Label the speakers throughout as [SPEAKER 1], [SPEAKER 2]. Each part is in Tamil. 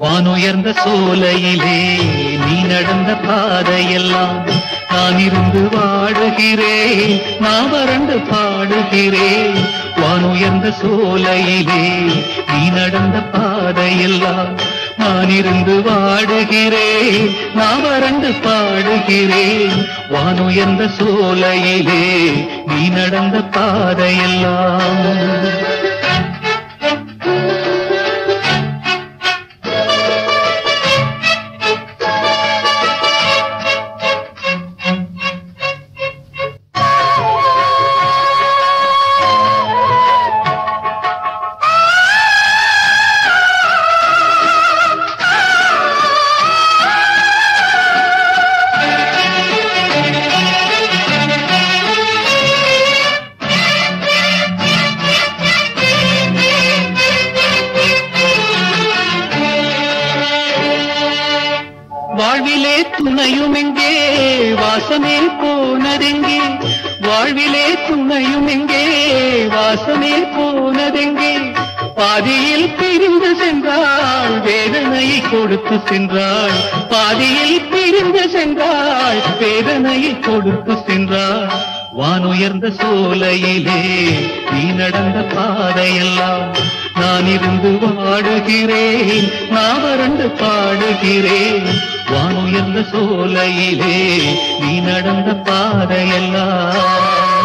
[SPEAKER 1] வானுயர்ந்த சோலையிலே நீ நடந்த பாதையெல்லாம் நான் இருந்து வாடுகிறேன் நான் வறண்டு பாடுகிறேன் வானுயர்ந்த சோலையிலே நீ நடந்த பாதையெல்லாம் நான் இருந்து வாடுகிறேன் நான் வறண்டு பாடுகிறேன் வானுயர்ந்த சோலையிலே நீ நடந்த பாதையெல்லாம் வாழ்விலே துணையும் எங்கே வாசமே போனதெங்கே வாழ்விலே துணையும் எங்கே வாசமே போனதெங்கே பாதியில் பிரிந்து சென்றாள் வேதனையை கொடுத்து சென்றாள் பாதியில் பிரிந்து சென்றாள் வேதனையை கொடுத்து சென்றாள் வானுயர்ந்த சோலையிலே நீ நடந்த பாதையெல்லாம் நான் இருந்து வாடுகிறேன் நான் வறண்டு பாடுகிறேன் வானுயர்ந்த சோலையிலே நீ நடந்த பாதையெல்லாம்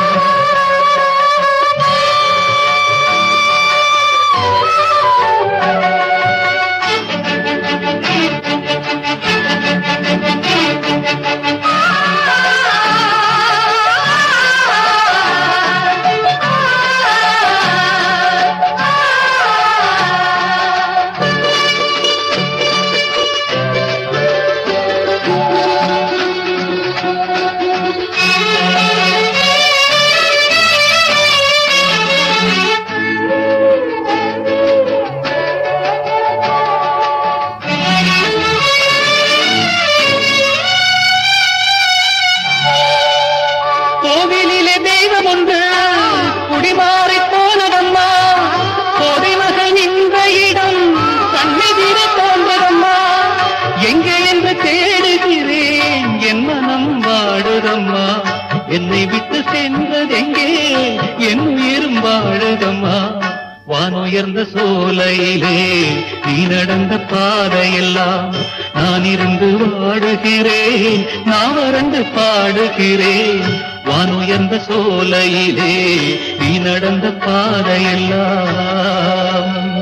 [SPEAKER 1] கோவிலிலே தெய்வம் ஒன்று குடிமாறி போனதம்மா கோதை மகள் நின்ற இடம் கண்ணெதிர தோன்றதம்மா எங்கே என்று தேடுகிறேன் என் மனம் வாடுதம்மா என்னை விட்டு சென்றதெங்கே என் உயிரும் வாழுதம்மா வானுயர்ந்த சோலையிலே நீ நடந்த பாதையெல்லாம் நான் இருந்து வாடுகிறேன் நான் வறண்டு பாடுகிறேன் வானுயர்ந்த சோலையிலே நீ நடந்த பாதையெல்லாம்